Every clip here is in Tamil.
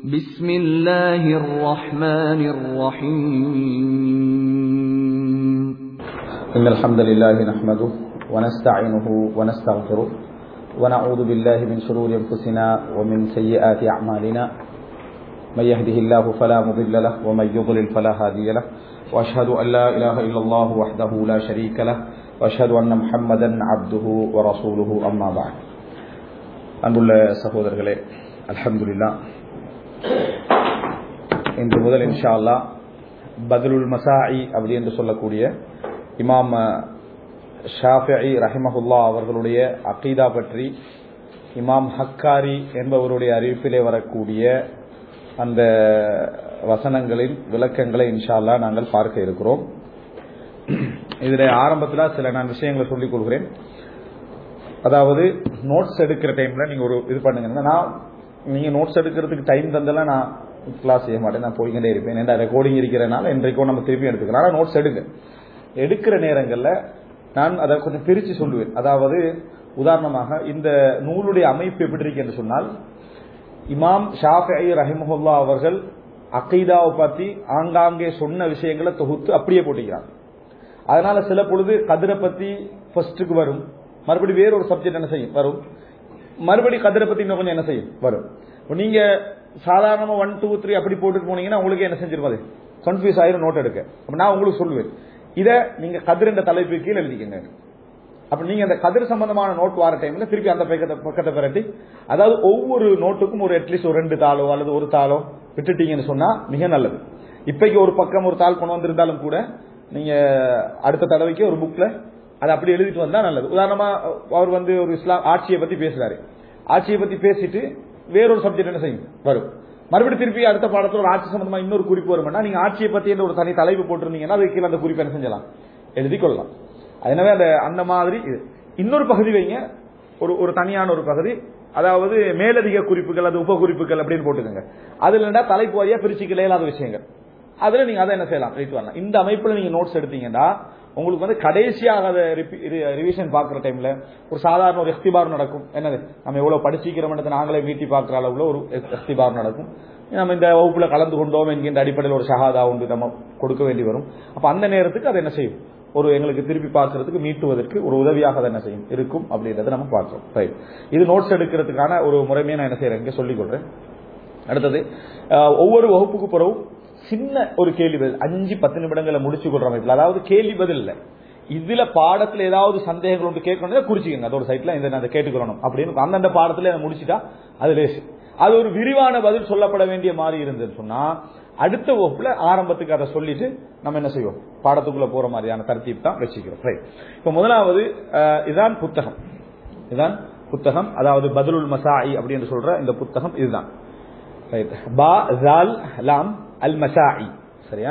بسم الله الرحمن الرحيم إن الحمد لله نحمده ونستعينه ونستغفره ونعوذ بالله من شرور أنفسنا ومن سيئات أعمالنا من يهده الله فلا مضل له ومن يضلل فلا هادي له وأشهد أن لا إله إلا الله وحده لا شريك له وأشهد أن محمدا عبده ورسوله أما بعد அன்புள்ள சகோதரர்களே அல்ஹம்துலில்லாஹ் இன்று முதல் இன்ஷா அல்லாஹ் பத்லுல் மசாஇ அப்படி என்று சொல்லக்கூடிய இமாம் ஷாஃபிஇ ரஹிமஹுல்லா அவர்களுடைய அகீதா பற்றி இமாம் ஹக்காரி என்பவருடைய அறிவிப்பிலே வரக்கூடிய அந்த வசனங்களின் விளக்கங்களை இன்ஷா அல்லாஹ் நாங்கள் பார்க்க இருக்கிறோம் இதில் ஆரம்பத்தில் சில நான் விஷயங்களை சொல்லிக் கொள்கிறேன் அதாவது நோட்ஸ் எடுக்கிற டைம்ல நீங்க ஒரு இது பண்ணுங்க நான் நீங்க நோட்ஸ் எடுக்கிறதுக்கு டைம் தந்தெல்லாம் நான் கிளாஸ் செய்ய மாட்டேன் நான் போய்கிட்டே இருப்பேன் ஏன்னா ரெக்கார்டிங் இருக்கிறனால இன்றைக்கோ நம்ம திருப்பி எடுத்துக்கலாம் ஆனால் நோட்ஸ் எடுங்க எடுக்கிற நேரங்களில் நான் அதை கொஞ்சம் பிரித்து சொல்லுவேன் அதாவது உதாரணமாக இந்த நூலுடைய அமைப்பு எப்படி இருக்கு என்று சொன்னால் இமாம் ஷாஃபி ரஹிமஹுல்லா அவர்கள் அகைதாவை பற்றி ஆங்காங்கே சொன்ன விஷயங்களை தொகுத்து அப்படியே போட்டிக்கிறாங்க அதனால சில பொழுது கதிரை பத்தி ஃபர்ஸ்ட்டுக்கு வரும் மறுபடி வேற ஒரு சப்ஜெக்ட் என்ன செய்யும் வரும் மறுபடி கதிரை பத்தி இன்னும் கொஞ்சம் என்ன செய்யும் வரும் நீங்க சாதாரணமா ஒன் டூ த்ரீ அப்படி போட்டுட்டு போனீங்கன்னா உங்களுக்கு என்ன செஞ்சிருப்பாது கன்ஃபியூஸ் ஆயிரும் நோட் எடுக்க அப்ப நான் உங்களுக்கு சொல்லுவேன் இதை நீங்க கதிர் என்ற தலைப்பு கீழே எழுதிக்கங்க அப்ப நீங்க அந்த கதிர் சம்பந்தமான நோட் வர டைம்ல திருப்பி அந்த பக்கத்தை பக்கத்தை பிரட்டி அதாவது ஒவ்வொரு நோட்டுக்கும் ஒரு அட்லீஸ்ட் ஒரு ரெண்டு தாளோ அல்லது ஒரு தாளோ விட்டுட்டீங்கன்னு சொன்னா மிக நல்லது இப்பைக்கு ஒரு பக்கம் ஒரு தாள் கொண்டு வந்திருந்தாலும் கூட நீங்க அடுத்த தடவைக்கு ஒரு புக்ல அதை அப்படி எழுதிட்டு வந்தா நல்லது உதாரணமா அவர் வந்து ஒரு இஸ்லாம் ஆட்சியை பத்தி பேசுறாரு ஆட்சியை பத்தி பேசிட்டு வேறொரு சப்ஜெக்ட் என்ன செய்யும் வரும் மறுபடியும் திருப்பி அடுத்த பாடத்தில் ஒரு ஆட்சி சம்பந்தமா இன்னொரு குறிப்பு வரும்னா நீங்க ஆட்சியை பத்தி ஒரு தனி தலைப்பு போட்டிருந்தீங்கன்னா அதுக்கு கீழே அந்த குறிப்பு என்ன செஞ்சலாம் எழுதி கொள்ளலாம் எனவே அந்த அந்த மாதிரி இன்னொரு பகுதி வைங்க ஒரு ஒரு தனியான ஒரு பகுதி அதாவது மேலதிக குறிப்புகள் அது உப குறிப்புகள் அப்படின்னு போட்டுக்கோங்க அதுல தலைப்பு வாரியா பிரிச்சுக்கல இல்லாத விஷயங்கள் அதுல நீங்க அதை என்ன செய்யலாம் ரைட் வரலாம் இந்த அமைப்புல நீங்க நோட்ஸ் எடுத்தீங்கன்னா உங்களுக்கு வந்து கடைசியாக அதை ரிவிஷன் பார்க்குற டைம்ல ஒரு சாதாரண ஒரு எஸ்திபார் நடக்கும் என்னது நம்ம எவ்வளவு படிச்சிக்கிறோம் நாங்களே மீட்டி பார்க்குற அளவுல ஒரு எஸ்திபார் நடக்கும் நம்ம இந்த வகுப்புல கலந்து கொண்டோம் என்கின்ற அடிப்படையில் ஒரு ஷஹாதா ஒன்று நம்ம கொடுக்க வேண்டி வரும் அப்ப அந்த நேரத்துக்கு அதை என்ன செய்யும் ஒரு எங்களுக்கு திருப்பி பார்க்கறதுக்கு மீட்டுவதற்கு ஒரு உதவியாக அதை என்ன செய்யும் இருக்கும் அப்படின்றத நம்ம பார்க்கிறோம் ரைட் இது நோட்ஸ் எடுக்கிறதுக்கான ஒரு முறைமையை நான் என்ன செய்யறேன் இங்கே சொல்லிக் கொள்றேன் அடுத்தது ஒவ்வொரு வகுப்புக்கு பிறகும் சின்ன ஒரு கேள்வி பதில் அஞ்சு பத்து நிமிடங்களை முடிச்சு கொள்ற அமைப்பில் அதாவது கேள்வி பதில் இல்ல இதுல பாடத்துல ஏதாவது சந்தேகங்கள் ஒன்று கேட்கணும் குறிச்சிக்கங்க அதோட சைட்ல இந்த அதை கேட்டுக்கொள்ளணும் அப்படின்னு அந்தந்த பாடத்துல முடிச்சுட்டா அது லேசு அது ஒரு விரிவான பதில் சொல்லப்பட வேண்டிய மாதிரி இருந்ததுன்னு சொன்னா அடுத்த வகுப்புல ஆரம்பத்துக்கு அதை சொல்லிட்டு நம்ம என்ன செய்வோம் பாடத்துக்குள்ள போற மாதிரியான தரத்தீப் தான் வச்சுக்கிறோம் ரைட் இப்ப முதலாவது இதான் புத்தகம் இதுதான் புத்தகம் அதாவது பதுலுல் மசாயி அப்படின்னு சொல்ற இந்த புத்தகம் இதுதான் ரைட் பா ஜால் லாம் அல் மசாயி சரியா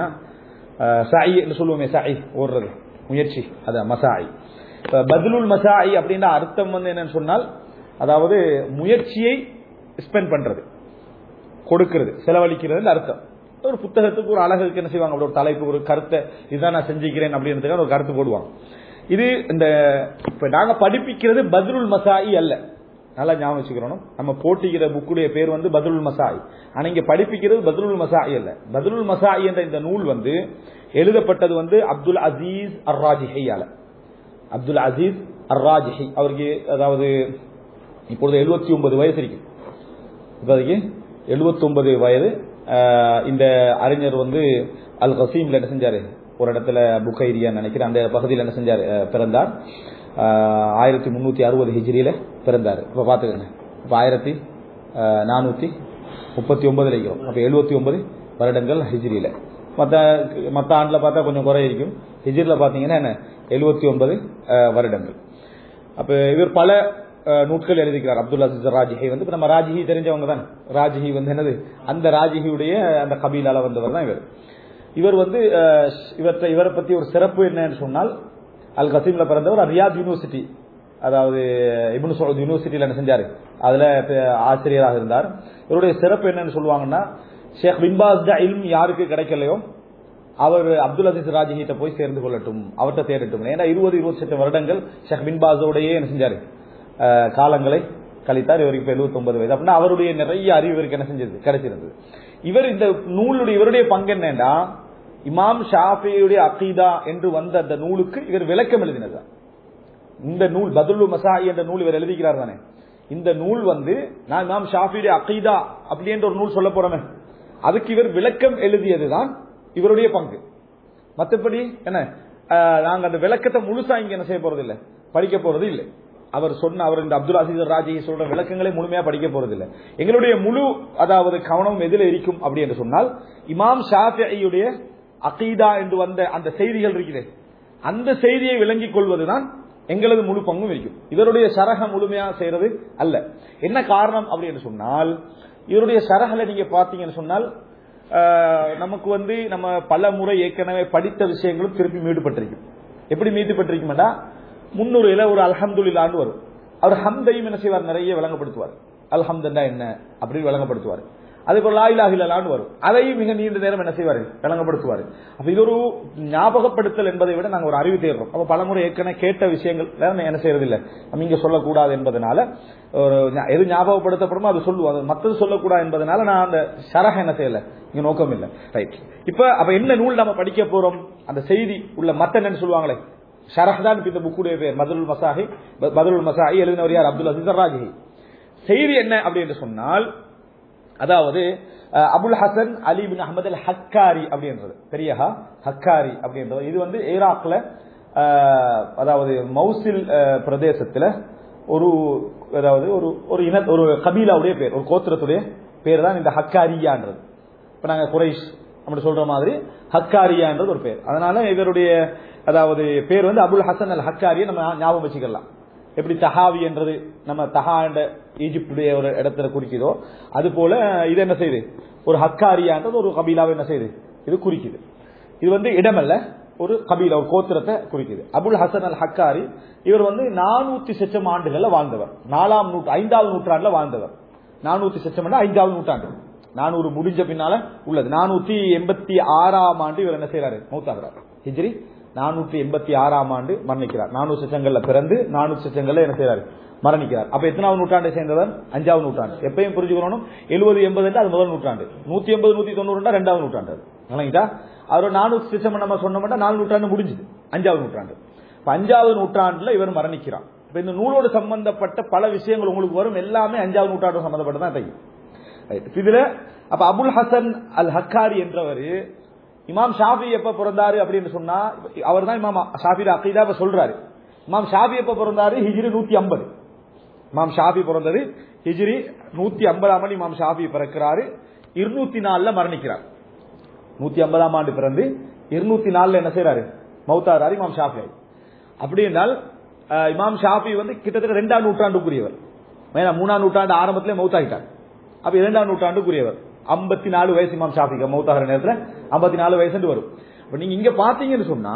சாயி என்று சொல்லுவோமே சாயி ஓடுறது முயற்சி அதான் மசாயி பதுலுல் மசாயி அப்படின்ற அர்த்தம் வந்து என்னன்னு சொன்னால் அதாவது முயற்சியை ஸ்பெண்ட் பண்றது கொடுக்கிறது செலவழிக்கிறது அர்த்தம் ஒரு புத்தகத்துக்கு ஒரு அழகுக்கு என்ன செய்வாங்க ஒரு தலைப்பு ஒரு கருத்தை இதுதான் நான் செஞ்சுக்கிறேன் அப்படின்றதுக்காக ஒரு கருத்து போடுவாங்க இது இந்த இப்ப நாங்க படிப்பிக்கிறது பத்ருல் மசாயி அல்ல நல்லா ஞாபகம் வச்சுக்கிறோம் நம்ம போட்டிக்கிற புக்குடைய பேர் வந்து பத்ருல் மசாயி ஆனா இங்க படிப்பிக்கிறது பத்ருல் மசாயி அல்ல பத்ருல் மசாயி என்ற இந்த நூல் வந்து எழுதப்பட்டது வந்து அப்துல் அசீஸ் அர்ராஜிஹையால அப்துல் அசீஸ் அர்ராஜிஹி அவருக்கு அதாவது இப்பொழுது எழுபத்தி ஒன்பது வயசு இருக்கு இப்போதைக்கு எழுபத்தி ஒன்பது வயது இந்த அறிஞர் வந்து அல் கசீம்ல என்ன செஞ்சாரு ஒரு இடத்துல புகைரியா நினைக்கிறேன் அந்த பகுதியில் என்ன செஞ்சார் பிறந்தார் ஆயிரத்தி முன்னூத்தி அறுபது ஹிஜ்ரியில பிறந்தார் இப்ப பாத்துக்கங்க இப்ப ஆயிரத்தி நானூத்தி முப்பத்தி ஒன்பதுல இருக்கிறோம் அப்ப எழுபத்தி ஒன்பது வருடங்கள் ஹிஜ்ரியில மத்த மத்த ஆண்டுல பார்த்தா கொஞ்சம் குறை இருக்கும் ஹிஜ்ரில பாத்தீங்கன்னா என்ன எழுபத்தி ஒன்பது வருடங்கள் அப்ப இவர் பல நூட்கள் எழுதிக்கிறார் அப்துல் அசீஸ் ராஜிஹி வந்து நம்ம ராஜிஹி தெரிஞ்சவங்க தான் ராஜிஹி வந்து என்னது அந்த ராஜிஹியுடைய அந்த கபீலால வந்தவர் தான் இவர் இவர் வந்து இவற்றை இவரை பத்தி ஒரு சிறப்பு என்னன்னு சொன்னால் அல் கசீம்ல பிறந்தவர் ரியாத் யூனிவர்சிட்டி அதாவது இபுன் சவுத் யூனிவர்சிட்டியில என்ன செஞ்சாரு அதுல ஆசிரியராக இருந்தார் இவருடைய சிறப்பு என்னன்னு சொல்லுவாங்கன்னா ஷேக் பின்பாஸ் இல்ம் யாருக்கு கிடைக்கலையோ அவர் அப்துல் அசீஸ் ராஜிகிட்ட போய் சேர்ந்து கொள்ளட்டும் அவர்கிட்ட தேடட்டும் ஏன்னா இருபது இருபத்தி எட்டு வருடங்கள் ஷேக் பின்பாஸோடையே என்ன செஞ்சாரு காலங்களை கழித்தார் இவருக்கு இப்ப 79 வயது அப்படின்னா அவருடைய நிறைய அறிவு இவருக்கு என்ன செஞ்சது கிடைச்சிருந்தது இவர் இந்த நூலுடைய இவருடைய பங்கு என்னன்னா இமாம் ஷாஃபியுடைய அகீதா என்று வந்த அந்த நூலுக்கு இவர் விளக்கம் எழுதினது இந்த நூல் பதுல்லு மசாஹி என்ற நூல் இவர் எழுதிக்கிறார் தானே இந்த நூல் வந்து நான் இமாம் ஷாஃபியுடைய அகீதா அப்படி என்ற ஒரு நூல் சொல்ல போறோமே அதுக்கு இவர் விளக்கம் எழுதியதுதான் இவருடைய பங்கு மற்றபடி என்ன அஹ், நாங்க அந்த விளக்கத்தை முழுசா இங்க என்ன செய்ய போறது இல்ல படிக்க போறது இல்லை அவர் சொன்ன அவர் இந்த அப்துல் அசீஸ் ராஜி சொல்ற விளக்கங்களை முழுமையா படிக்க போறது இல்லை எங்களுடைய முழு அதாவது கவனம் எதில் இருக்கும் அப்படி என்று சொன்னால் இமாம் ஷாஃபியுடைய அகீதா என்று வந்த அந்த செய்திகள் இருக்குது அந்த செய்தியை விளங்கிக் கொள்வதுதான் எங்களது முழு பங்கும் இருக்கும் இவருடைய சரக முழுமையா செய்யறது அல்ல என்ன காரணம் அப்படி என்று சொன்னால் இவருடைய சரகலை நீங்க பாத்தீங்கன்னு சொன்னால் ஆஹ், நமக்கு வந்து நம்ம பல முறை ஏற்கனவே படித்த விஷயங்களும் திருப்பி மீடுபட்டிருக்கும் எப்படி மீட்டுப்பட்டிருக்கும்டா முன்னுரையில ஒரு அல்ஹம்துலில்லான்னு வரும் அவர் ஹம்தையும் என்ன செய்வார் நிறைய விளங்கப்படுத்துவார் அல்ஹம்துல்லா என்ன அப்படின்னு விளங்கப்படுத்துவார் அதே போல லாயிலாக இல்லலான்னு வரும் அதையும் மிக நீண்ட நேரம் என்ன செய்வார் விளங்கப்படுத்துவார் அப்ப இது ஒரு ஞாபகப்படுத்தல் என்பதை விட நாங்க ஒரு அறிவு தேடுறோம் அப்ப பலமுறை ஏற்கனவே கேட்ட விஷயங்கள் வேற என்ன செய்யறது இல்ல நம்ம இங்க சொல்லக்கூடாது என்பதனால ஒரு ஞா- எது ஞாபகப்படுத்தப்படுமோ அது சொல்லுவோம் அது மத்தது சொல்லக்கூடாது என்பதனால நான் அந்த சரக என்ன செய்யல இங்க நோக்கம் இல்ல ரைட் இப்ப அப்ப என்ன நூல் நம்ம படிக்க போறோம் அந்த செய்தி உள்ள மத்த என்னன்னு சொல்லுவாங்களே ஷரஹ் தான் இப்ப இந்த புக்குடைய பேர் மதுருல் மசாஹி ப- பதுலுல் மசாஹி எழுதினவர் யார் அப்துல் அசீஸ் ராஜி செய்தி என்ன அப்படி என்று சொன்னால் அதாவது அஹ், அபுல் ஹசன் அலி பின் அஹமது அல் ஹக்காரி அப்படின்றது பெரியஹா ஹக்காரி அப்படின்றது இது வந்து ஈராக்ல அஹ், அதாவது மௌசில் அஹ், பிரதேசத்துல ஒரு அதாவது ஒரு ஒரு இன ஒரு கபீலாவுடைய பேர் ஒரு கோத்திரத்துடைய பேர் தான் இந்த ஹக்காரியான்றது இப்ப நாங்க குறைஷ் அப்படி சொல்ற மாதிரி ஹக்காரியான்றது ஒரு பேர் அதனால இவருடைய அதாவது பேர் வந்து அபுல் ஹசன் அல் ஹக்காரியை நம்ம ஞாபகம் வச்சுக்கலாம் எப்படி தஹாவி என்றது நம்ம தஹா என்ற ஈஜிப்டுடைய ஒரு இடத்துல குறிக்குதோ அது போல இது என்ன செய்யுது ஒரு ஹக்காரியான்றது ஒரு கபீலாவை என்ன செய்யுது இது குறிக்குது இது வந்து இடமல்ல ஒரு கபீலா ஒரு கோத்திரத்தை குறிக்குது அபுல் ஹசன் அல் ஹக்காரி இவர் வந்து நானூத்தி சொச்சம் ஆண்டுகள்ல வாழ்ந்தவர் நாலாம் நூற்று ஐந்தாவது நூற்றாண்டுல வாழ்ந்தவர் நானூத்தி சொச்சம் ஐந்தாவது நூற்றாண்டு நானூறு முடிஞ்ச பின்னால உள்ளது நானூத்தி எண்பத்தி ஆறாம் ஆண்டு இவர் என்ன செய்யறாரு மௌத்தாகிறார் ஹிஜ்ரி நானூற்றி எண்பத்தி ஆறாம் ஆண்டு மரணிக்கிறார் நானூறு சச்சங்கள்ல பிறந்து நானூறு சச்சங்கள்ல என்ன செய்யறாரு மரணிக்கிறார் அப்ப எத்தனாவது நூற்றாண்டை சேர்ந்தவர் அஞ்சாவது நூற்றாண்டு எப்பயும் புரிஞ்சுக்கணும் எழுபது எண்பது அது முதல் நூற்றாண்டு நூத்தி எண்பது நூத்தி தொண்ணூறு ரெண்டாவது நூற்றாண்டு அது. விளங்கிட்டா அவர் நானூறு சிச்சம் நம்ம சொன்னோம்னா நாலு நூற்றாண்டு முடிஞ்சுது அஞ்சாவது நூற்றாண்டு இப்ப அஞ்சாவது நூற்றாண்டுல இவர் மரணிக்கிறார் இப்ப இந்த நூலோடு சம்பந்தப்பட்ட பல விஷயங்கள் உங்களுக்கு வரும் எல்லாமே அஞ்சாவது நூற்றாண்டு சம்பந்தப்பட்டதான் தெரியும் Right. இதுல அப்ப அபுல் ஹசன் அல் ஹக்காரி என்றவர் இமாம் ஷாஃபி எப்ப பிறந்தாரு அப்படின்னு சொன்னா அவர் தான் இமாம் ஷாஃபி அக்கீதா இப்ப சொல்றாரு இமாம் ஷாஃபி எப்ப பிறந்தாரு ஹிஜ்ரி நூத்தி ஐம்பது இமாம் ஷாஃபி பிறந்தது ஹிஜ்ரி நூத்தி ஐம்பதாம் ஆண்டு இமாம் ஷாஃபி பிறக்கிறாரு இருநூத்தி நாலுல மரணிக்கிறார் நூத்தி ஐம்பதாம் ஆண்டு பிறந்து இருநூத்தி நாலுல என்ன செய்யறாரு மௌத்தாராரு இமாம் ஷாஃபி அப்படி என்றால் அஹ், இமாம் ஷாஃபி வந்து கிட்டத்தட்ட ரெண்டாம் நூற்றாண்டுக்குரியவர் ஏன்னா மூணாம் நூற்றாண்டு ஆரம்பத்திலே மௌத்தாகிட்டார் அப்ப இரண்டாம் நூற்றாண்டுக்குரியவர் ஐம்பத்தி நாலு வயசு இமாம் ஷாஃபிக்கு மௌத்தாகிற நேரத்துல ஐம்பத்தி நாலு வயசு வரும் அப்ப நீங்க இங்க பாத்தீங்கன்னு சொன்னா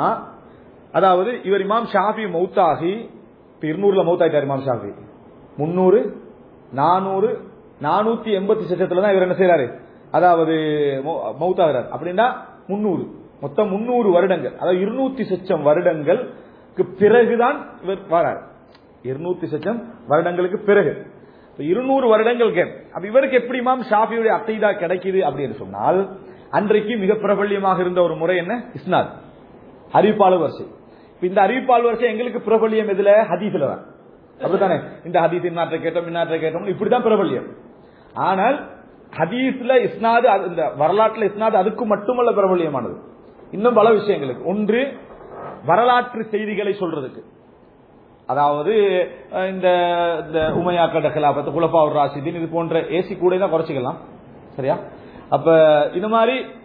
அதாவது இவர் இமாம் ஷாஃபி மௌத்தாகி இப்ப இருநூறுல மௌத்தாயிட்டார் இமாம் ஷாஃபி முன்னூறு நானூறு நானூத்தி எண்பத்தி சட்டத்துல தான் இவர் என்ன செய்யறாரு அதாவது மௌ- மௌத்தாகிறார் அப்படின்னா முன்னூறு மொத்தம் முன்னூறு வருடங்கள் அதாவது இருநூத்தி சொச்சம் வருடங்களுக்கு பிறகுதான் இவர் வரார் இருநூத்தி சொச்சம் வருடங்களுக்கு பிறகு இப்ப இருநூறு வருடங்கள் கேப் அப்ப இவருக்கு எப்படி இமாம் ஷாஃபியுடைய அத்தைதா கிடைக்குது அப்படின்னு சொன்னால் அன்றைக்கு மிக பிரபல்யமாக இருந்த ஒரு முறை என்ன இஸ்னாத் அறிவிப்பாளர் வரிசை இப்ப இந்த அறிவிப்பாளர் வரிசை எங்களுக்கு பிரபல்யம் எதுல ஹதீஸ்ல தான் அப்படித்தானே இந்த ஹதீஸ் இன்னாற்றை கேட்டோம் இன்னாற்றை கேட்டோம் இப்படிதான் பிரபல்யம் ஆனால் ஹதீஸ்ல இஸ்னாது அது- இந்த வரலாற்றுல இஸ்னாது அதுக்கு மட்டுமல்ல பிரபல்யமானது இன்னும் பல விஷயங்களுக்கு ஒன்று வரலாற்று செய்திகளை சொல்றதுக்கு அதாவது அஹ், இந்த இந்த உமையா கட கிலாபத்து குலப்பா ராசிதீன் இது போன்ற ஏசி கூட தான் குறைச்சிக்கலாம் சரியா அப்ப இந்த மாதிரி